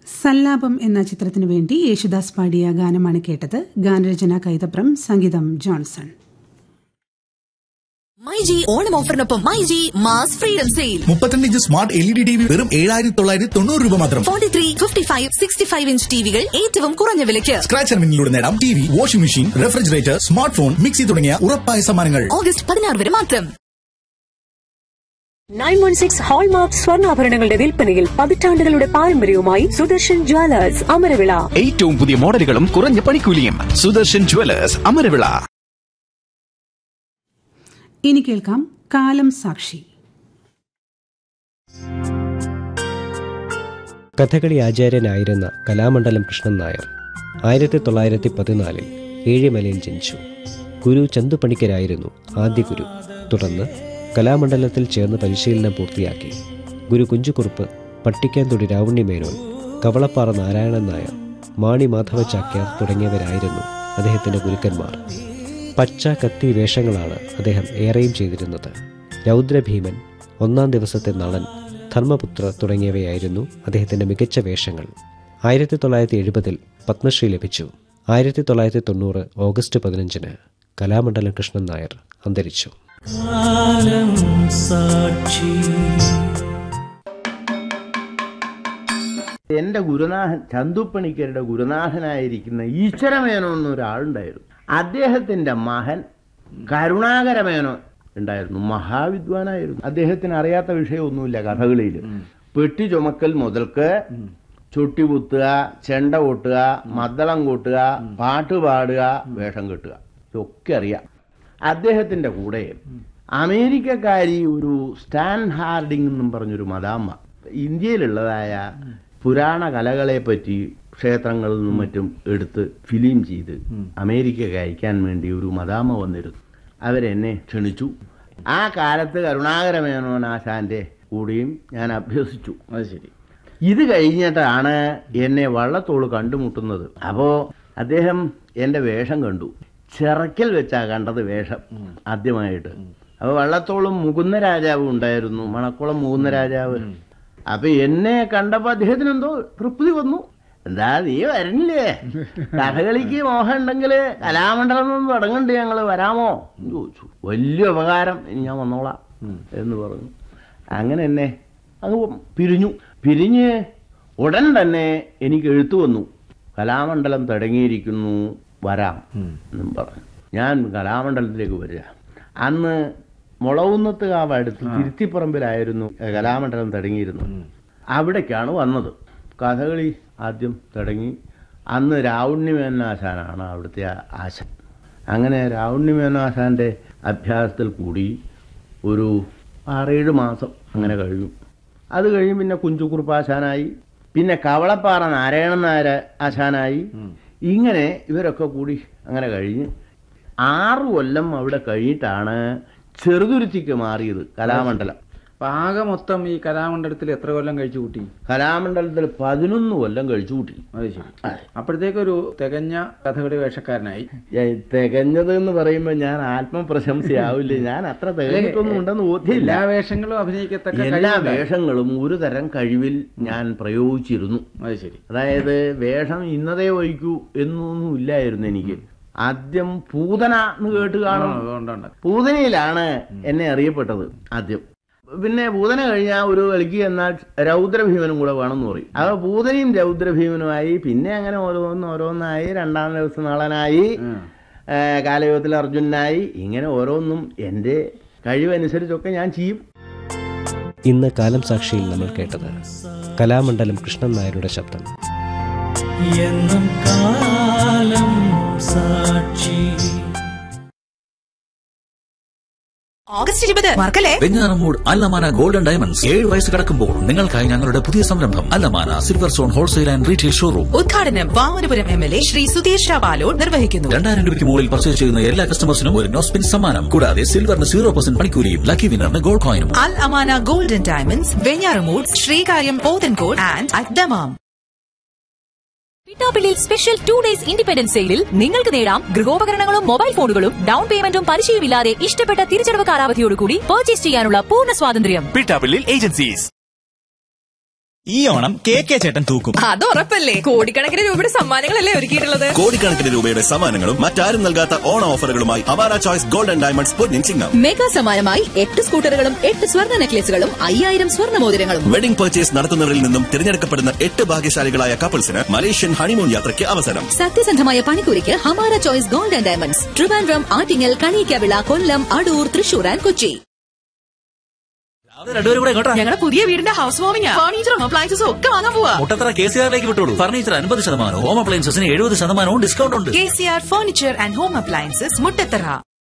സല്ലാപം എന്ന ചിത്രത്തിനു വേണ്ടി യേശുദാസ് പാടിയ ഗാനമാണ് കേട്ടത് ഗാനരചന കൈതപ്രം സംഗീതം ജോൺസൺ മൈജി ഓണം ഓഫറിനൊപ്പം മൈജി മാസ് ഫ്രീഡം സെയിൽ മുപ്പത്തിരണ്ട് inch smart L E D T V വെറും ഏഴായിരത്തി തൊള്ളായിരത്തി തൊണ്ണൂറ് രൂപ മാത്രം forty three fifty five sixty five inch ടിവികൾ ഏറ്റവും കുറഞ്ഞ വിലയ്ക്ക് സ്ക്രാച്ച് ആൻഡ് നേടാം T V washing machine refrigerator smart phone mixie തുടങ്ങിയ ഉറപ്പായ സമ്മാനങ്ങൾ ഓഗസ്റ്റ് പതിനാറ് വരെ മാത്രം നയൻ വൺ സിക്സ് ഹോൾമാർക്ക് സ്വർണ്ണാഭരണങ്ങളുടെ വിൽപ്പനയിൽ പതിറ്റാണ്ടുകളുടെ പാരമ്പര്യവുമായി സുദർശൻ ജ്വല്ലേഴ്സ് അമരവിള ഏറ്റവും പുതിയ മോഡലുകളും കുറഞ്ഞ പണിക്കൂലിയും സുദർശൻ ജുവലേഴ്സ് അമരവിള ഇനി കേൾക്കാം കാലം സാക്ഷി കഥകളി ആചാര്യനായിരുന്ന കലാമണ്ഡലം കൃഷ്ണൻ നായർ ആയിരത്തി തൊള്ളായിരത്തി പതിനാലിൽ ഏഴിമലയിൽ ജനിച്ചു ഗുരു ചന്തുപണിക്കരായിരുന്നു ആദ്യ ഗുരു തുടർന്ന് കലാമണ്ഡലത്തിൽ ചേർന്ന് പരിശീലനം പൂർത്തിയാക്കി ഗുരു കുഞ്ചുകുറുപ്പ് പട്ടിക്കാന്തൊടി രാവുണ്ണി മേനോൻ കവളപ്പാറ നാരായണൻ നായർ മാണി മാധവ ചാക്യാർ തുടങ്ങിയവരായിരുന്നു അദ്ദേഹത്തിൻ്റെ ഗുരുക്കന്മാർ പച്ച കത്തി വേഷങ്ങളാണ് അദ്ദേഹം ഏറെയും ചെയ്തിരുന്നത് രൗദ്രഭീമൻ ഒന്നാം ദിവസത്തെ നളൻ ധർമ്മപുത്ര തുടങ്ങിയവയായിരുന്നു അദ്ദേഹത്തിൻ്റെ മികച്ച വേഷങ്ങൾ ആയിരത്തി തൊള്ളായിരത്തി എഴുപതിൽ പത്മശ്രീ ലഭിച്ചു ആയിരത്തി തൊള്ളായിരത്തി തൊണ്ണൂറ് ഓഗസ്റ്റ് പതിനഞ്ചിന് കലാമണ്ഡലം കൃഷ്ണൻ നായർ അന്തരിച്ചു എന്റെ ഗുരുനാഥൻ ചന്തുപ്പണിക്കരുടെ ഗുരുനാഥനായിരിക്കുന്ന ഈശ്വരമേനോ എന്നൊരാളുണ്ടായിരുന്നു അദ്ദേഹത്തിന്റെ മകൻ കരുണാകരമേനോ ഉണ്ടായിരുന്നു മഹാവിദ്വാനായിരുന്നു അദ്ദേഹത്തിന് അറിയാത്ത വിഷയമൊന്നുമില്ല കഥകളിയിൽ പെട്ടി ചുമക്കൽ മുതൽക്ക് ചുട്ടി കുത്തുക ചെണ്ട കൊട്ടുക മദ്ദളം കൊട്ടുക പാട്ട് പാടുക വേഷം കെട്ടുക ഇതൊക്കെ അറിയാം അദ്ദേഹത്തിന്റെ കൂടെ അമേരിക്കക്കാരി ഒരു സ്റ്റാൻ ഹാർഡിംഗ് എന്നും പറഞ്ഞൊരു മദാമ്മ ഇന്ത്യയിലുള്ളതായ പുരാണ കലകളെ പറ്റി ക്ഷേത്രങ്ങളിൽ നിന്നും മറ്റും എടുത്ത് ഫിലിം ചെയ്ത് അമേരിക്കക്ക് അയക്കാൻ വേണ്ടി ഒരു മദാമ വന്നിരുന്നു അവരെന്നെ ക്ഷണിച്ചു ആ കാലത്ത് കരുണാകരമേനോൻ ആശാന്റെ കൂടിയും ഞാൻ അഭ്യസിച്ചു അത് ശരി ഇത് കഴിഞ്ഞിട്ടാണ് എന്നെ വള്ളത്തോള് കണ്ടുമുട്ടുന്നത് അപ്പോ അദ്ദേഹം എന്റെ വേഷം കണ്ടു ചിറക്കൽ വെച്ചാ കണ്ടത് വേഷം ആദ്യമായിട്ട് അപ്പൊ വള്ളത്തോളും മുകുന്ദ രാജാവും ഉണ്ടായിരുന്നു മണക്കുളം മുകുന്ദ രാജാവ് അപ്പൊ എന്നെ കണ്ടപ്പോ അദ്ദേഹത്തിന് എന്തോ തൃപ്തി വന്നു എന്താ നീ വരണില്ലേ കഥകളിക്ക് മോഹം ഉണ്ടെങ്കിൽ കലാമണ്ഡലം നിന്ന് തുടങ്ങണ്ടേ ഞങ്ങള് വരാമോ എന്ന് ചോദിച്ചു വലിയ ഉപകാരം ഇനി ഞാൻ വന്നോളാം എന്ന് പറഞ്ഞു അങ്ങനെ എന്നെ അങ്ങ് പിരിഞ്ഞു പിരിഞ്ഞ് ഉടൻ തന്നെ എനിക്ക് എഴുത്തു വന്നു കലാമണ്ഡലം തുടങ്ങിയിരിക്കുന്നു വരാം എന്നും പറഞ്ഞു ഞാൻ കലാമണ്ഡലത്തിലേക്ക് വരിക അന്ന് മുളവുന്നത്ത് കാവ് അടുത്ത് തിരുത്തിപ്പറമ്പിലായിരുന്നു കലാമണ്ഡലം തുടങ്ങിയിരുന്നു അവിടേക്കാണ് വന്നത് കഥകളി ആദ്യം തുടങ്ങി അന്ന് രാവുണ്ണി മേനാശാനാണ് അവിടുത്തെ ആശാൻ അങ്ങനെ രാവുണ്ണി മേനാശാന്റെ അഭ്യാസത്തിൽ കൂടി ഒരു ആറേഴ് മാസം അങ്ങനെ കഴിഞ്ഞു അത് കഴിഞ്ഞ് പിന്നെ കുഞ്ചുകുറുപ്പാശാനായി പിന്നെ കവളപ്പാറ നാരായണൻ നായർ ആശാനായി ഇങ്ങനെ ഇവരൊക്കെ കൂടി അങ്ങനെ കഴിഞ്ഞ് ആറു കൊല്ലം അവിടെ കഴിഞ്ഞിട്ടാണ് ചെറുതുരുത്തിക്ക് മാറിയത് കലാമണ്ഡലം അപ്പൊ ആകെ മൊത്തം ഈ കലാമണ്ഡലത്തിൽ എത്ര കൊല്ലം കഴിച്ചു കൂട്ടി കലാമണ്ഡലത്തിൽ പതിനൊന്ന് കൊല്ലം കഴിച്ചു കൂട്ടി അത് ശരി അപ്പോഴത്തേക്കൊരു തികഞ്ഞ കഥകളി വേഷക്കാരനായി ഏ, തികഞ്ഞത് എന്ന് പറയുമ്പോൾ ഞാൻ ആത്മപ്രശംസയാവില്ല ഞാൻ അത്ര തികഞ്ഞിട്ടൊന്നും ഉണ്ടെന്ന് ബോധ്യമില്ല എല്ലാ വേഷങ്ങളും അഭിനയിക്കത്തക്ക എല്ലാ കഴിവുണ്ടായി. വേഷങ്ങളും ഒരു തരം കഴിവിൽ ഞാൻ പ്രയോഗിച്ചിരുന്നു അത് ശരി അതായത് വേഷം ഇന്നതേ വഹിക്കൂ എന്നൊന്നും ഇല്ലായിരുന്നു എനിക്ക് ആദ്യം പൂതന എന്ന് കേട്ട് കാണും അതുകൊണ്ടുണ്ട് പൂതനയിലാണ് എന്നെ അറിയപ്പെട്ടത് ആദ്യം പിന്നെ പൂതന കഴിഞ്ഞാൽ ഒരു കളിക്ക് എന്നാൽ രൗദ്രഭീമനും കൂടെ വേണമെന്ന് പറയും അപ്പൊ പൂതനയും രൗദ്രഭീമനുമായി പിന്നെ അങ്ങനെ ഓരോന്ന് ഓരോന്നായി രണ്ടാം ദിവസം നളനായി ഏ, കാലയോഗത്തിൽ അർജുനായി ഇങ്ങനെ ഓരോന്നും എൻ്റെ കഴിവനുസരിച്ചൊക്കെ ഞാൻ ചെയ്യും ഇന്ന് കാലം സാക്ഷിയിൽ നമ്മൾ കേട്ടത് കലാമണ്ഡലം കൃഷ്ണൻ നായരുടെ ശബ്ദം എന്നും കാലം സാക്ഷി ഓഗസ്റ്റ് ഇരുപത് മറക്കല്ലേ വെഞ്ഞാറമൂട് അല്ലമാന ഗോൾഡൻ ഡയമണ്ട്സ് ഏഴ് വയസ്സ് കടക്കുമ്പോൾ നിങ്ങൾക്കായി ഞങ്ങളുടെ പുതിയ സംരംഭം Al Amana silver stone wholesale and retail showroom ഉദ്ഘാടനം Vamanapuram M L A Shri Sudheer ഷാബാലോഡ് നിർവഹിക്കുന്നു രണ്ടായിരം രൂപയ്ക്ക് മുകളിൽ പർച്ചേസ് ചെയ്യുന്ന എല്ലാ കസ്റ്റമേഴ്സിനും ഒരു നോസ്പിൻ സമ്മാനം കൂടാതെ സിൽവറിന് സീറോ പെർസെന്റ് പണിക്കൂലിയും ലക്കി വിന്നറിന് ഗോൾഡ് കോയിനും Al Amana golden diamonds Venjaramoodu Sreekaryam Pothencode and അദ്ദമാം Pittappillil special two days independence സെയിലിൽ നിങ്ങൾക്ക് നേടാം ഗൃഹോപകരണങ്ങളും മൊബൈൽ ഫോണുകളും ഡൗൺ പേയ്മെന്റും പലിശയുമില്ലാതെ ഇഷ്ടപ്പെട്ട തിരിച്ചടവ് കാലാവധിയോടുകൂടി പർച്ചേസ് ചെയ്യാനുള്ള പൂർണ്ണ സ്വാതന്ത്ര്യം പിട്ടാപ്പിള്ളിൽ ഏജൻസീസ് ഈ ഓണം കെ കെ ചേട്ടൻ തൂക്കും അത് ഉറപ്പല്ലേ കോടിക്കണക്കിന് രൂപയുടെ സമ്മാനങ്ങളല്ലേ ഒരുക്കിയിട്ടുള്ളത് കോടിക്കണക്കിന് രൂപയുടെ സമ്മാനങ്ങളും മറ്റാരും നൽകാത്ത ഓണ ഓഫറുകളുമായി അവാര ചോയ്സ് ഗോൾഡൻ ഡയമണ്ട്സ് പൊന്നിൻ ചിങ്ങം മെഗാ സമ്മാനമായി എട്ട് സ്കൂട്ടറുകളും എട്ട് സ്വർണ്ണ നെക്ലേസുകളും അയ്യായിരം സ്വർണ്ണ മോതിരങ്ങളും വെഡിംഗ് പർച്ചേസ് നടത്തുന്നവരിൽ നിന്നും തിരഞ്ഞെടുക്കപ്പെടുന്ന എട്ട് ഭാഗ്യശാലികളായ കപ്പിൾസിന് മലേഷ്യൻ ഹണിമൂൺ യാത്രയ്ക്ക് അവസരം സത്യസന്ധമായ പണിക്കൂലിക്ക് Hamara choice gold and diamonds Trivandrum Attingal Kaniyikkavila Kollam Adoor Thrissur and Kochi രണ്ടുപേരും കൂടെ ഇങ്ങോട്ടാ ഞങ്ങളുടെ പുതിയ വീടിന്റെ ഹൗസ് വാമിംഗ് ഫർണിച്ചറും അപ്ലയൻസസും ഒക്കെ വാങ്ങാൻ പോവാ മുട്ടത്തറ കെ സി ആറിലേക്ക് വിട്ടോളൂ ഫർണിച്ചർ അൻപത് ശതമാനവും ഹോം അപ്ലയൻസസിന് എഴുപത് ശതമാനവും ഡിസ്കൗണ്ട് ഉണ്ട് K C R furniture and home appliances Muttathara